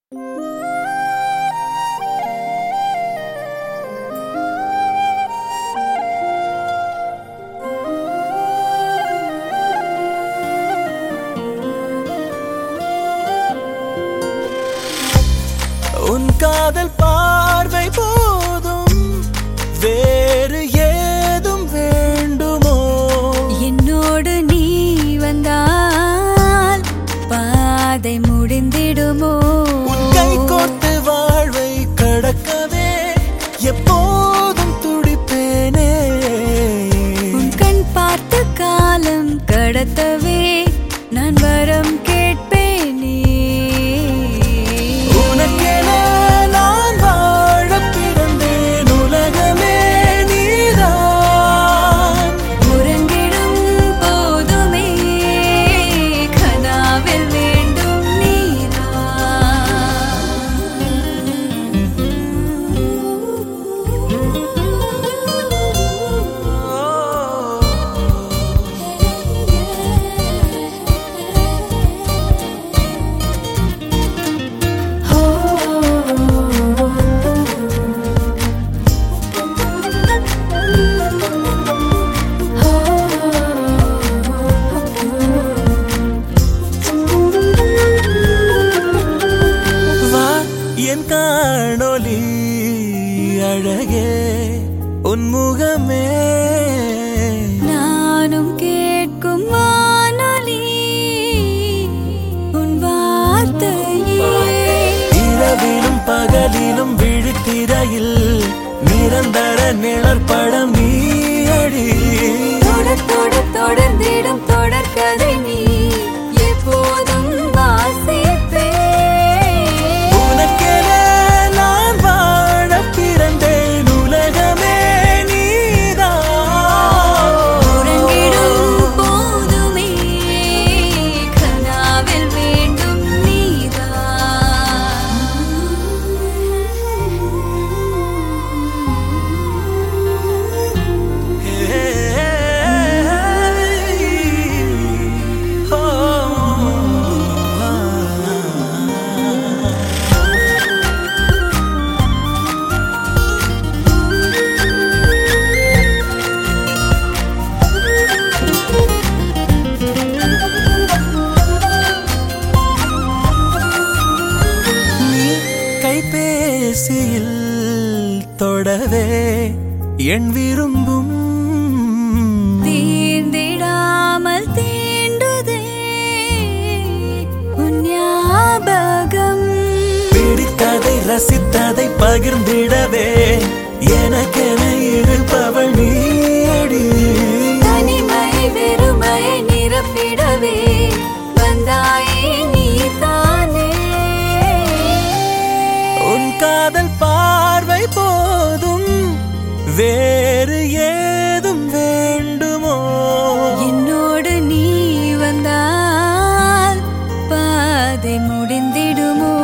உன் காதல் பார்வை போதும் வேறு ஏதும் வேண்டுமோ என்னோடு நீ வந்தால் பாதை முடிந்திடுமோ உன் கை கோர்த்து வாழ்வை கடக்கவே எப்போதும் துடிப்பேனே உன் கண் பார்த்து காலம் கடத்தவே நான் வரம் கேட்பேனே உனக்கென நான் வாழப் பிறந்தேன் உலகமே நீதான் உறங்கிடும் போதுமே கனாவில் வேண்டும் வா என் காணொலி அழகே உன் முகமே நானும் கேட்கும் வானொலி உன் வார்த்தையே இரவிலும் பகலிலும் விழித்திரையில் நிரந்தர நிழற்படம் நீ அடி தொடர் தொடர் தொடர்ந்திடும் தொடர்கதை நீ எப்போதும் வாசிப்பே உனக்கென நான் வாழப் பிறந்தேன் உலகமே நீதான் உறங்கிடும் போதுமே கனாவில் வேண்டும் நீதான் நீ கைபேசியில் தொடவே என் விரும்பும் தீண்டிடாமல் தீண்டுதே உன் ஞாபகம் பிடித்ததை ரசித்ததை பகிர்ந்திடவே எனக்கென இருப்பவள் நீடி தனிமை வெறுமை நிரப்பிடவே வந்தாயே நீ தானே உன் காதல் பார்வை போதும் வேறு ஏதும் வேண்டுமோ என்னோடு நீ வந்தால் பாதை முடிந்திடுமோ